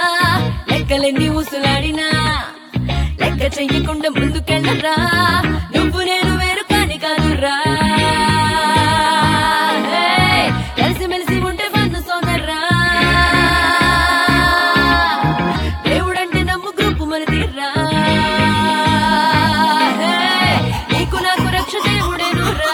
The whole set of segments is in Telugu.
లెక్కలెన్ని ఊసులాడినా లెక్క చెయ్యకుండా ముందుకెళ్ళరా నువ్వు నేను వేరు కాని కాదురా హే, కలిసిమెలిసి ఉంటే వంద సోదర్రా దేవుడంటే నమ్ము గ్రూపు మన తీర్రా హే, నీకు నాకు రక్ష దేవుడేనురా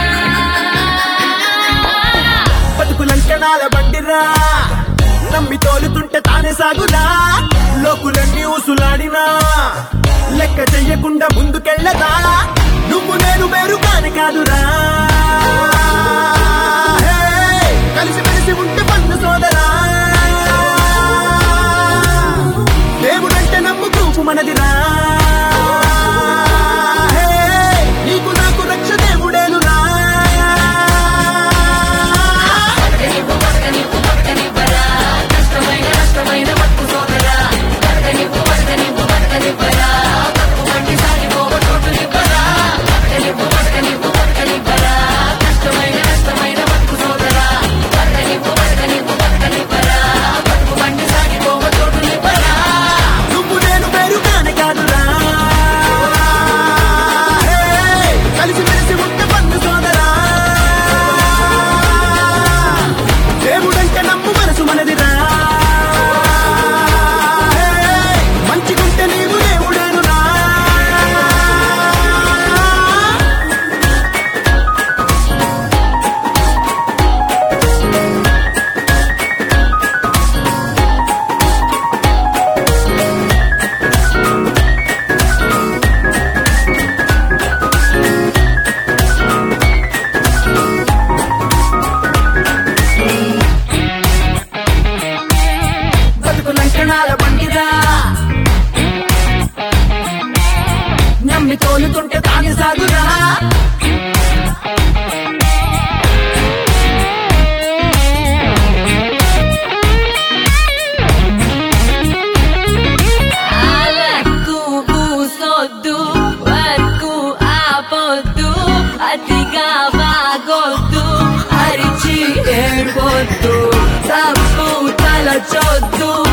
బతుకులంకణాల బండిరా నమ్మి తోలుతుంటే తానే సాగురా లోకులన్నీ ఊసులాడినా లెక్క చెయ్యకుండా ముందుకెళ్ళదా నువ్వు నేను వేరు కాని కాదురా హే, కలిసి మెలిసి ఉంటే పండు సోదరా దేవుడంటే నమ్ము గ్రూపు మనదిరా హే, నీకు నాకు రక్ష దేవుడేనురా నువ్వు నేను వేరు కాని కాదురా హే, కలిసి మెలిసి ఉంటే పండు సోదరా దేవుడంటే నమ్ము మనసు మనదిరా హే, మంచిగుంటే నీవు దేవుడేనురా బతుకు లంకణాల బండిరా నమ్మి తోలుతుంటే తాగి సాగురా అలకు కూసొద్దు వర్కు ఆపొద్దు అతిగా బాగొద్దు అరిచి ఏడ్వద్దు తప్పు తలచొద్దు